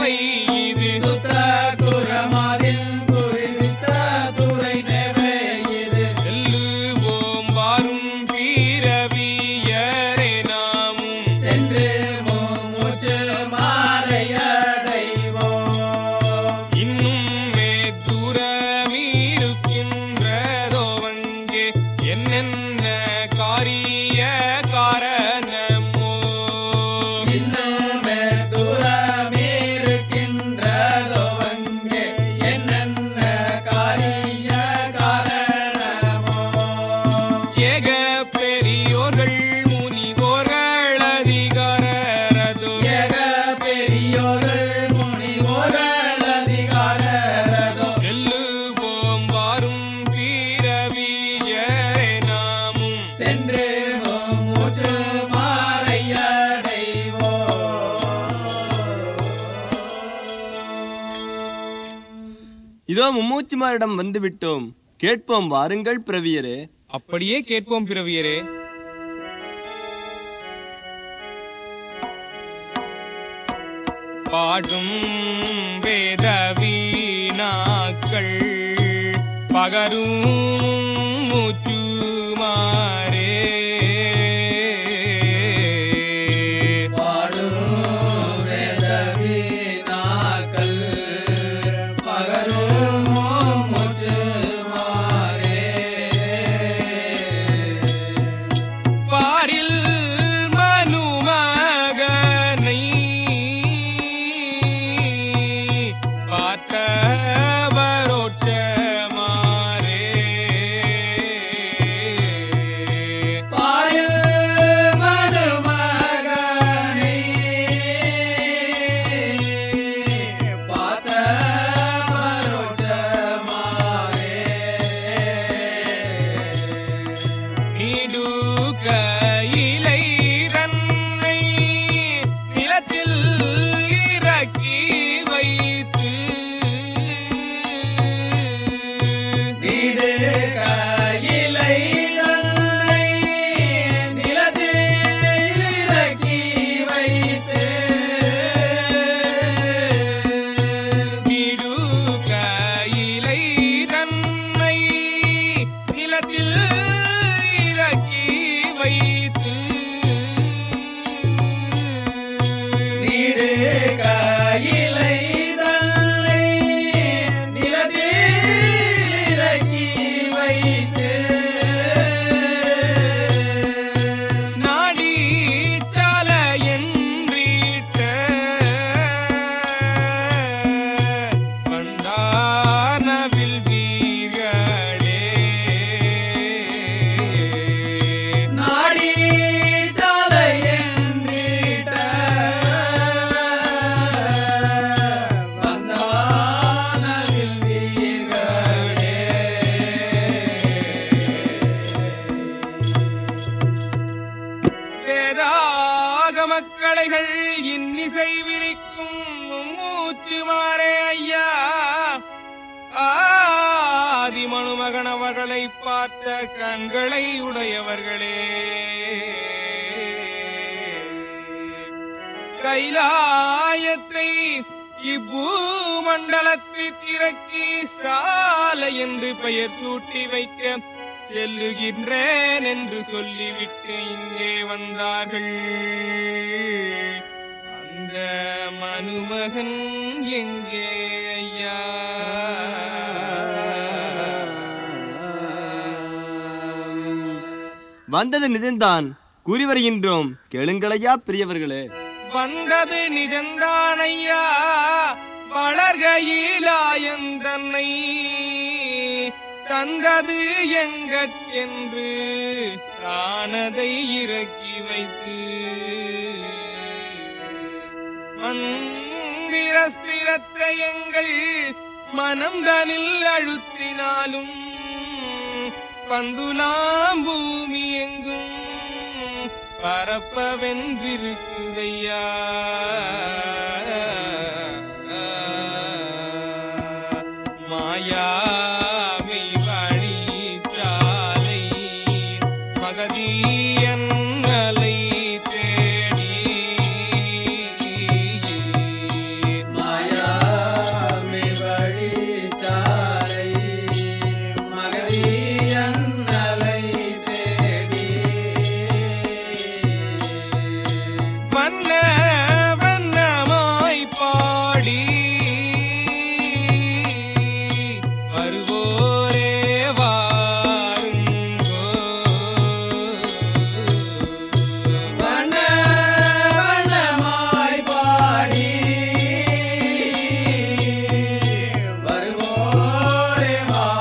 சேவை இது சுத்த குரமாதின் குறித்த துறை சேவை இது செல்லுவோம் வாரும் பீரவியரே நாமும் சென்று மூச்சு மாறையடைவோம் இன்னும் தூரமிருக்கின்றதோ அங்கே என்னென்ன காரிய காரணமோ இன்னுமே தூரமிருக்கின்றதோ அங்கே என்னென்ன காரிய காரணமோ ஏக பெரியோர்கள் முனிவோர்கள் அதிகாரரதோ ஏக பெரியோர்கள் முனிவோர்கள் அதிகாரரதோ செல்லுவோம் வாரும் பீரவியரே நாமும் சென்று மூச்சு மாறையடைவோம் இதோ மும்மூச்சுமாரிடம் வந்துவிட்டோம் கேட்போம் வாருங்கள் பிரவியரே அப்படியே கேட்போம் பிறவியரே பாடும் வேத வீணாக்கள் பகரும் மூச்சுமாரே பாடும் வேதவீணாக்கள் பகரும் மூச்சு மாறே பாரில் மனுமகனை பார்த்தவரோற்றமாரே பாயில் மதுமகனை பார்த்த பரோட்சமாரே நீடுகையிலை தன்னை நிலத்தில் இறக்கி வைத்து நீடு கையிலை தன்னை நிலத்தில் இறக்கி வைத்து நீடுகையிலை தன்னை நிலத்தில் இறக்கி வைத்து நீடு கையிலை தன்னை நிலத்தில் இறக்கி வைத்து நாடி சாலையன்றீட்ட வந்தானவில் வீர்களே நாடி சாலையென்றிட்ட வந்தானவில் வீர்களே வேதாக மக்களைகள் இன்னிசை விரிக்கும் மூச்சு மாறே ஐயா ஆதி மனுமகன் அவர்களை பார்த்த கண்களை உடையவர்களே கைலாயத்தை இப்பூமண்டலத்து திறக்கி சாலை என்று பெயர் சூட்டி வைக்க செல்லுகின்றேன் என்று சொல்லிவிட்டு இங்கே வந்தார்கள் அந்த மனுமகன் எங்கே ஐயா வந்தது நிஜம்தான் கூறி வருகின்றோம் கேளுங்களையா பெரியவர்களே வந்தது நிஜந்தான் ஐயா வளர்கையிலாயந்தன்னை தந்தது எங்கட்கென்று தானதை இறக்கி வைத்து மந்திரஸ்திரத்தை எங்கள் மனம்தனில் அழுத்தினாலும் பந்துலாம் பூமி எங்கும் பரப்பவென்றிருக்குதையா மாயாவை வழிச்சாலை மகதியன்னலை தேடி பாடி வருவோரே வாருங்கோ வண்ண வண்ணமாய் பாடி வருவோரே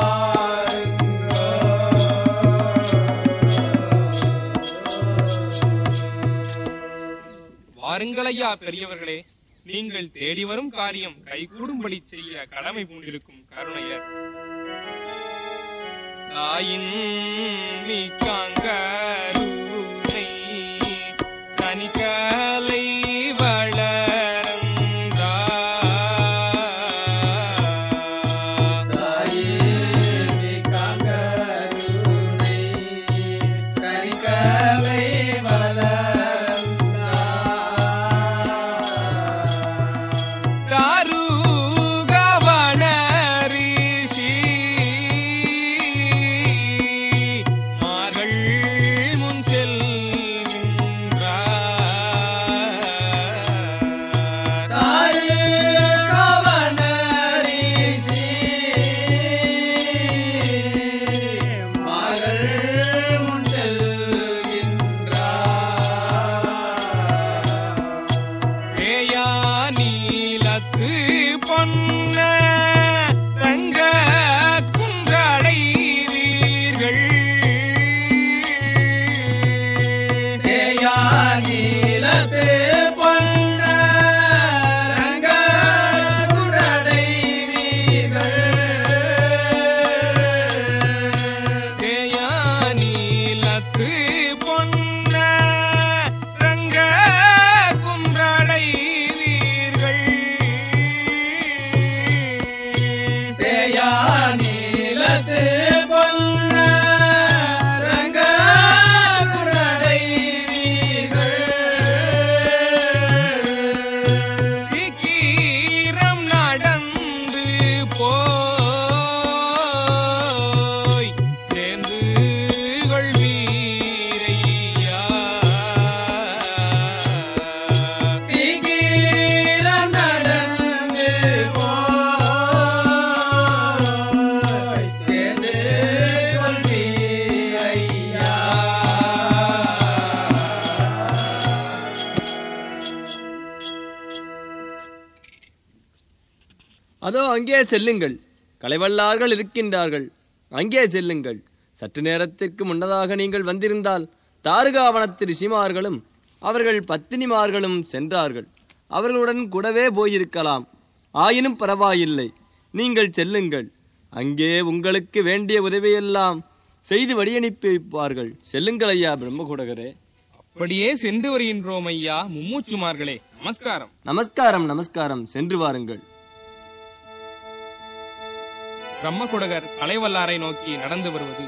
வாருங்களையா பெரியவர்களே நீங்கள் தேடி வரும் காரியம் கைகூடும்படி செய்ய கடமை பூண்டிருக்கும் கருணையர் தாயின் மிக்காங்கருணை கனிக்கலை வளர்ந்தா தாயே கங்கருணை கரிகலை வளர்ந்தா தாருகவன ரிஷி மார்கள் முன் செல்கின்றார் தாயே கவனரிஷி மகள் முன் செல்கின்றார் பேயா நீலத்து பொன்ன தங்க குன்றடைவீர்கள் தேயானீலத்து பொன்ன ரங்க குடடைவீர்கள் பேயா நீலத்து பொன்ன ரங்க குன்றடைவீர்கள் தேயானீலத்து பொன்ன ரங்க குடடைவீர்கள் சீக்கிரம் நடந்து போய் சேர்ந்து கொள்வீரையா சீக்கிரம் நடந்து போய் சேர்ந்து கொள்வீரையா அதோ அங்கே செல்லுங்கள் கலைவல்லார்கள் இருக்கின்றார்கள் அங்கே செல்லுங்கள் சற்று நேரத்திற்கு முன்னதாக நீங்கள் வந்திருந்தால் தாருகாவனத்து ரிஷிமார்களும் அவர்கள் பத்தினிமார்களும் சென்றார்கள் அவர்களுடன் கூடவே போயிருக்கலாம் ஆயினும் பரவாயில்லை நீங்கள் செல்லுங்கள் அங்கே உங்களுக்கு வேண்டிய உதவியெல்லாம் செய்து வழியனுப்பி வைப்பார்கள் செல்லுங்கள் ஐயா பிரம்மகுடகரே அப்படியே சென்று வருகின்றோம் ஐயா மும்மூச்சுமார்களே நமஸ்காரம் நமஸ்காரம் நமஸ்காரம் சென்று வாருங்கள் பிரம்மகுடகர் கலைவல்லாரை நோக்கி நடந்து வருவது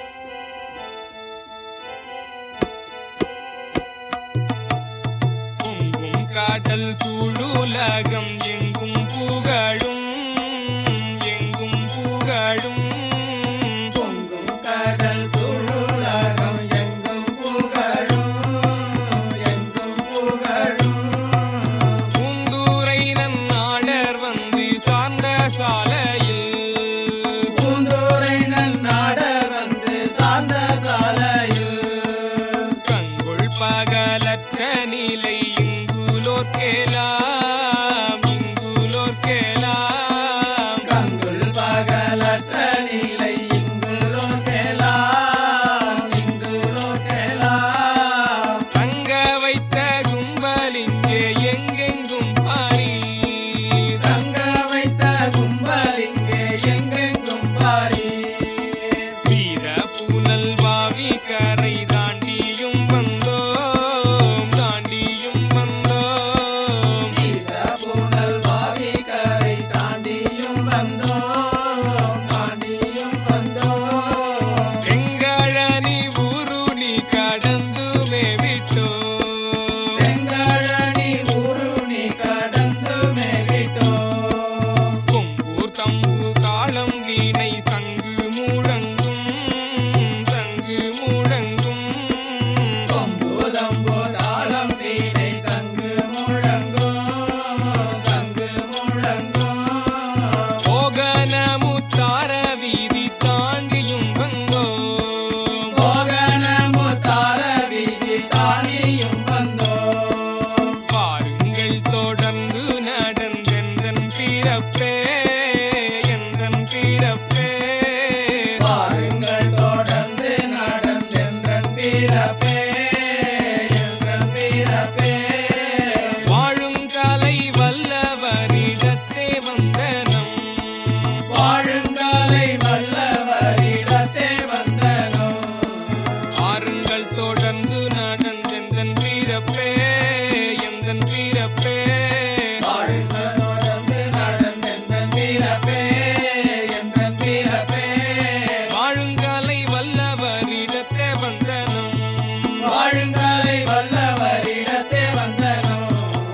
பொங்கும் காடல் சூழுலகம் எங்கும் புகழும் எங்கும் புகழும் பொங்கும் கடல் சுழுலகம் எங்கும் புகழும் எங்கும் புகழும் பூந்தூரை நன்னாடர் வந்து சார்ந்த சாலையில் பூந்தோரை நன்னாடர் வந்து சார்ந்த சாலையில் கங்குள் பகலற்ற நிலை இங்குலோர்க்கேலாம் இங்குலோர்க்கேலாம் பிறப்பே எந்தன் பிறப்பே பாருங்கள் தொடர்ந்து நடந்தென்றன் பிறப்பே என்றன் பிறப்பே வாழுங்கலை வல்லவரிடத்தே வந்தனம் வாழுங்காலை வல்லவரிடத்தே வந்தனம் ஆறுங்கள் தொடர்ந்து நடந்தெந்தன் பிறப்பே எந்தன் பிறப்பே வாழுங்கள் தொடர்ந்து நடந்தென்றன் பிறப்பே என்றன் பிறப்பே வாழுங்கலை வல்லவரிடத்தே வந்தனம் வாழுங்காலை வல்லவரிடத்தே வந்தனம்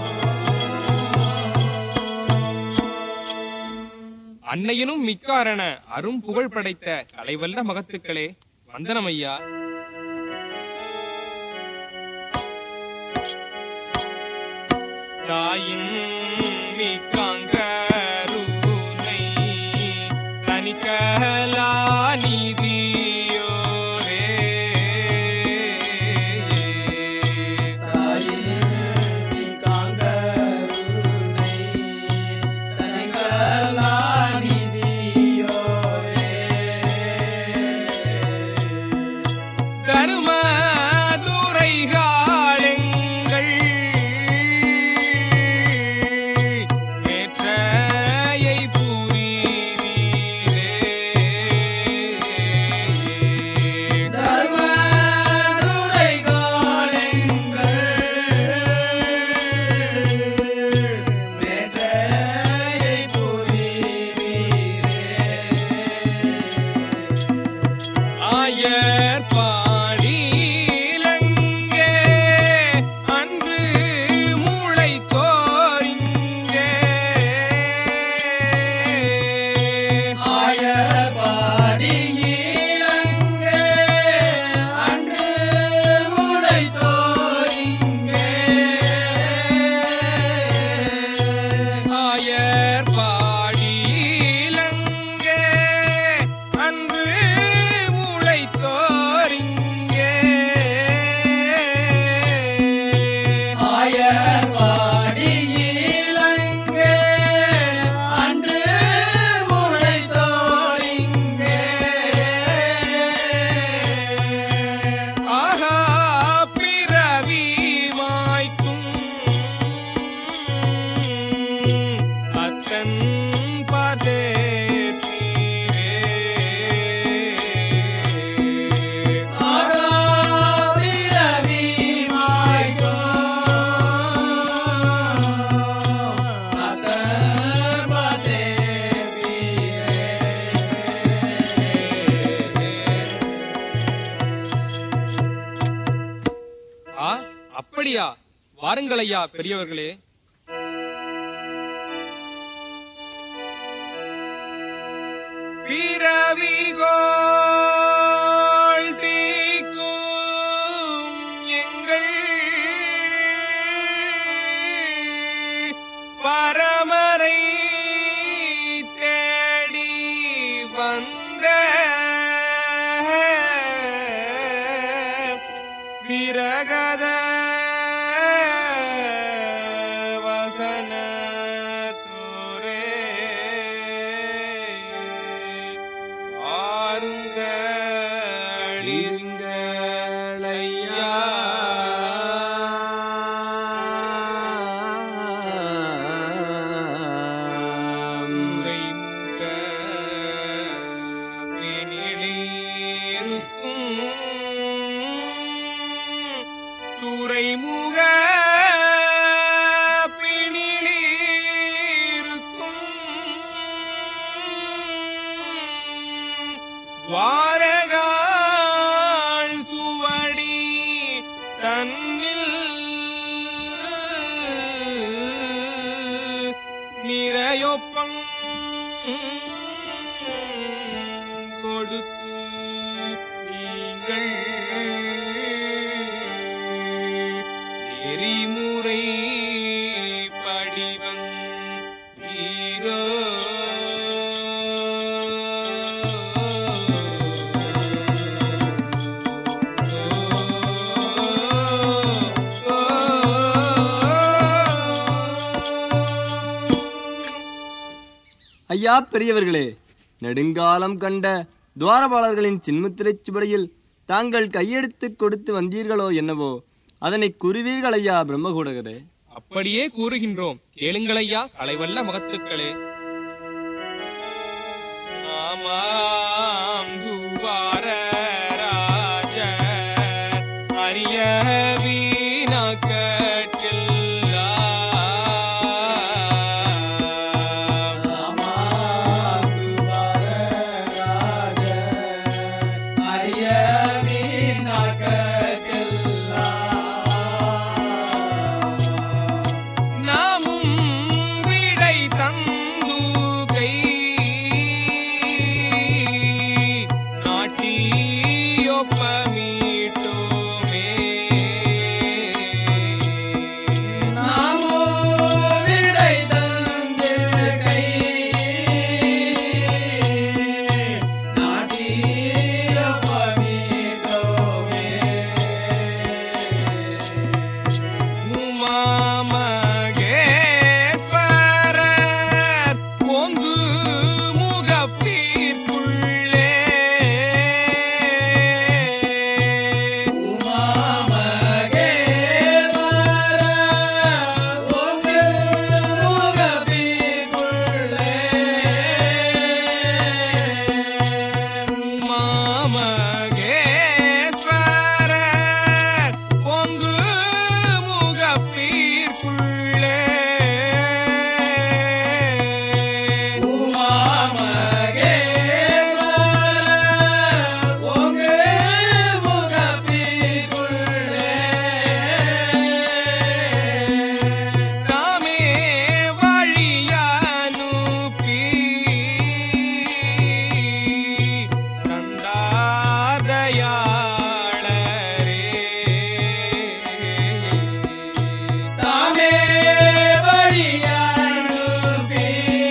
அன்னையினும் மிக்காரண அரும் புகழ் படைத்த கலைவல்ல மகத்துக்களே வந்தனம் ஐயா தாயின் மிக்காங்கருனை தனிக்கலா நீதியோரே தாயே காங்கருணை தனிகலா நிதியோரே கருமதுரைகாலெங்கள் வேற்றையை புரிவீரே தர்மதுரை காலங்கள் மேற்றையை புரிவீரே ஆயர் பாடிலங்கே அன்று மூளை கோரிங்கே ஆயர்பாடியிலங்கே அன்று முளைத்தோரிங்கே. ஆயர் பாடிலங்கே அன்று மூளை கோரிங்கே ஆயர்பாடியிலங்கே அன்று முளைத்தோரிங்கே. ஆகா பிறவி வாய்க்கும் அத்தன் பதேற்றீரே ஆகாபிரவி மாய்க்கும் அகர்பதே வீரே. ஆ அப்படியா வாருங்கள் ஐயா பெரியவர்களே பிறவிகோள் தீக்கும் எங்கள் பரமரை தேடி வந்த விரகத வசனத்தோரே ஆருங்கள் ஐயா உரைமுக பிணிலிருக்கும் துறைமுக பிணிலிருக்கும் துவாரகாள் சுவடி தன்னில் நிறையொப்பம் கொடுத்து நீங்கள் நெறிமுறை படிவன் வீரோ ஐயா பெரியவர்களே நெடுங்காலம் கண்ட துவாரபாலர்களின் சின்முத்திரைச் சுவடியில் தாங்கள் கையெடுத்து கொடுத்து வந்தீர்களோ என்னவோ அதனை கூறுவீர்கள் ஐயா பிரம்மகூடகரே அப்படியே கூறுகின்றோம் கேளுங்களையா கலைவல்ல மகத்துக்களே ஆமாம் துவார ராஜர் அரிய வீணக்கெல்லாம் நாமும் விடை தந்துகை நாட்டியொப்பமீட்டோமே உமாமகேஸ்வரர் பொங்கு முகப்பீர்க்குள்ளே உமாமகேஸ்வரர் பொங்கு முகப்பீர்க்குள்ளே தாமே வழியனுப்பி தந்தாதயாளரே தாமே வழியனுப்பி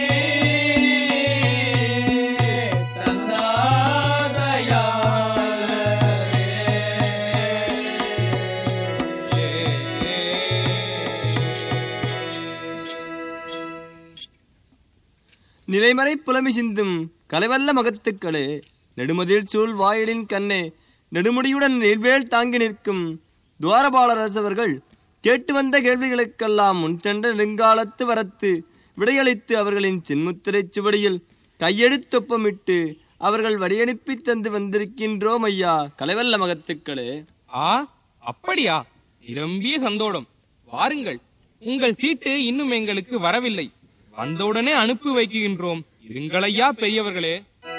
நிலைமறை புலமை சிந்தும் கலைவல்ல மகத்துக்களே நெடுமதில் சூழ் வாயிலின் கண்ணே நெடுமுடியுடன் நெல்வேல் தாங்கி நிற்கும் துவாரபாலர் அரசவர்கள் கேட்டு வந்த கேள்விகளுக்கெல்லாம் முன்சென்ற நெடுங்காலத்து வரத்து விடையளித்து அவர்களின் சின்முத்திரைச் சுவடியில் கையெழுத்தொப்பமிட்டு அவர்கள் வழியனுப்பி தந்து வந்திருக்கின்றோம் ஐயா கலைவல்ல மகத்துக்களே ஆ அப்படியா நிரம்பிய சந்தோடம் வாருங்கள் உங்கள் சீட்டு இன்னும் எங்களுக்கு வரவில்லை வந்தவுடனே அனுப்பி வைக்கின்றோம் இருங்களையா பெரியவர்களே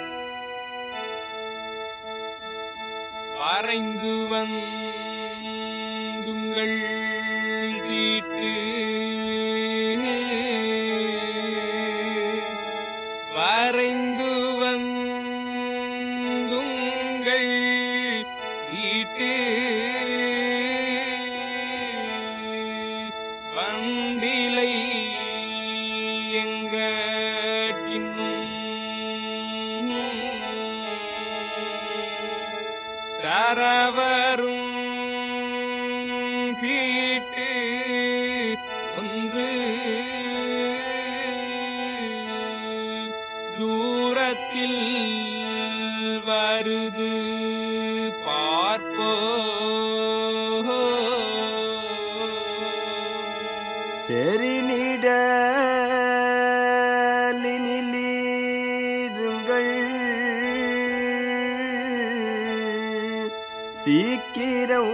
வரைந்து வந்துங்கள் வீட்டு வரைந்து வந்துங்கள் வீட்டு வந்திலை எங்க தரவரும் வீட்டு ஒன்று தூரத்தில் வருது பார்ப்போ செறி நீடலினிலீருங்கள் சீக்கிரம்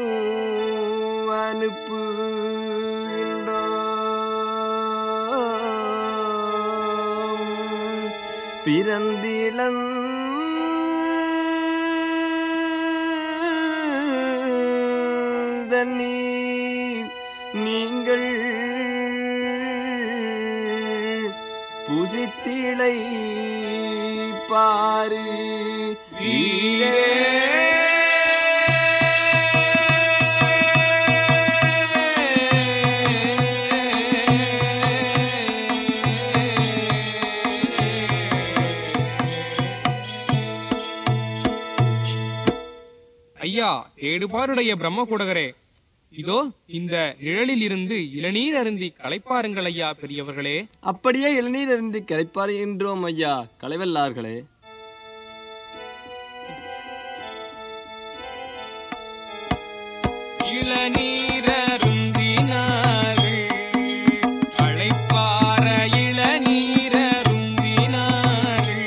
அனுப்புகின்றோம் பிறந்திளம் தண்ணீர் நீங்கள் புசித்திளை பாரு வீரே ஐயா தேடுபாருடைய பிரம்மகுடகரே இதோ இந்த நிழலில் இருந்து இளநீர் அருந்தி களைப்பாருங்கள் ஐயா பெரியவர்களே அப்படியே இளநீர் இருந்து கரைப்பாருகின்றோம் ஐயா கலைவல்லார்களே இளநீரருந்தினார்கள் களைப்பார இளநீரருந்தினார்கள்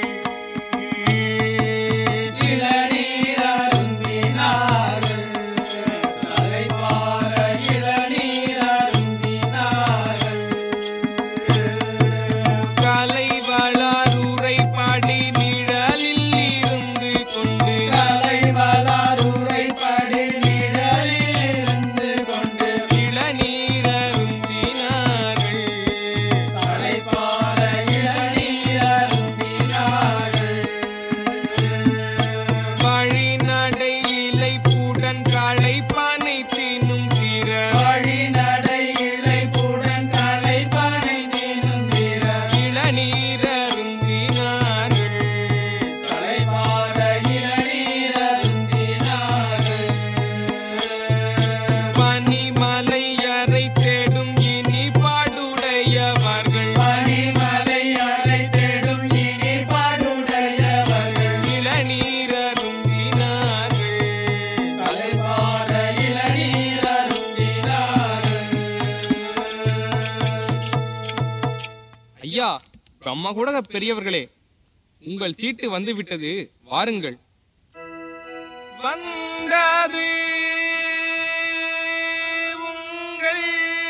இளநீரருந்தினார்கள் களைப்பார இளநீரருந்தினார்கள் கலை வளருரை படி நிழலில் இருந்து கொண்டு கலை வளருரை படி நிழலில் இருந்து கொண்டு இளநீரருந்தினார்கள் களைப்பார இளநீரருந்தினார்கள் வழிநடை இலைப்புடன் களைப்பானை தின்னும் திற வழிநடை இளைப்புடன் களைப்பானை நீனும் தீர இளநீரருந்தினார்கள் களைப்பார இளநீரருந்தினார்கள் பனிமலையரை தேடும் இனி பாடுடையவர்கள் பனிமலை அலை தேடும் இனி பாடுடையவர்கள் இளநீரருந்தினார்கள் களைப்பார இளநீரருந்தினார்கள் ஐயா பிரம்மகுடக பெரியவர்களே உங்கள் சீட்டு வந்து விட்டது வாருங்கள் வந்தது உங்கள்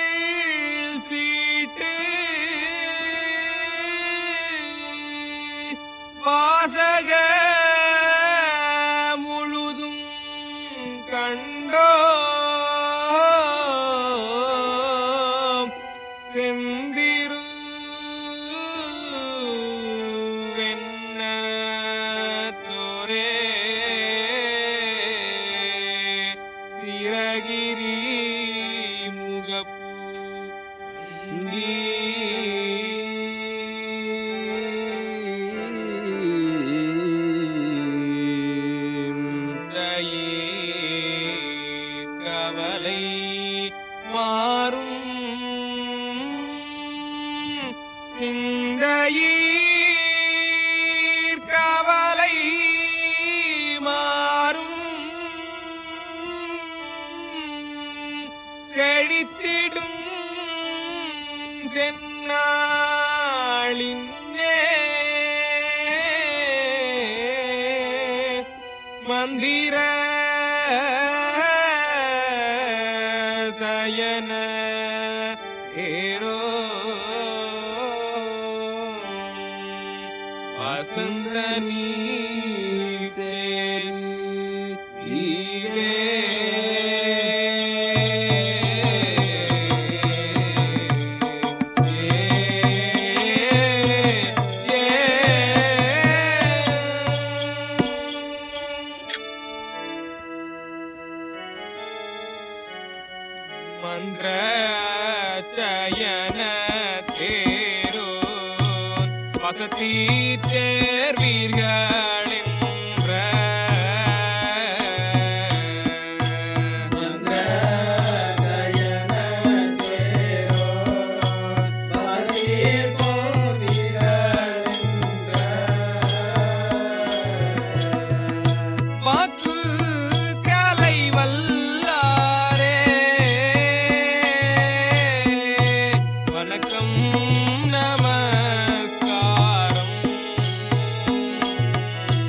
சீட்டு வாசக முழுதும் கண்டோம் செந்திரு வெண்ணத்தோரே சிரகிரி முகப்பு வந்தி கவலை மாறும் சிந்தையீர் கவலை மாறும் செழித்திடும் சென்னாளின்னே மந்திர சயன ஏரோ வசந்த நீர் ஈரே மந்திர சயன தேரோ வசதி சேர்வீர்கள் என்ற வாக்கு கலை வல்லாரே வணக்கம் நமஸ்காரம்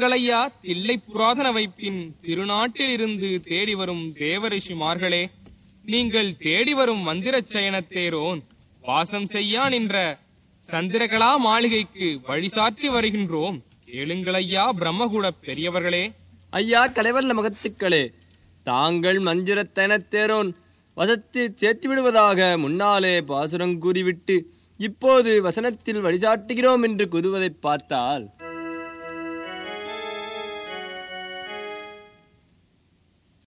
கேளுங்களையா தில்லை புராதன வைப்பின் திருநாட்டில் இருந்து தேடி வரும் தேவரிஷிமார்களே நீங்கள் தேடி வரும் மந்திரச் சயனத்தேரோன் வாசம் செய்யா நின்ற சந்திரகலா மாளிகைக்கு வழிசாற்றி வருகின்றோம் கேளுங்களையா பிரம்மகுட பெரியவர்களே ஐயா கலைவல்ல மகத்துக்களே தாங்கள் மஞ்சுரத்தனத்தேரோன் வசத்தில் சேர்த்து விடுவதாக முன்னாலே பாசுரம் கூறிவிட்டு இப்போது வசனத்தில் வழிசாட்டுகிறோம் என்று கூறுவதைப் பார்த்தால்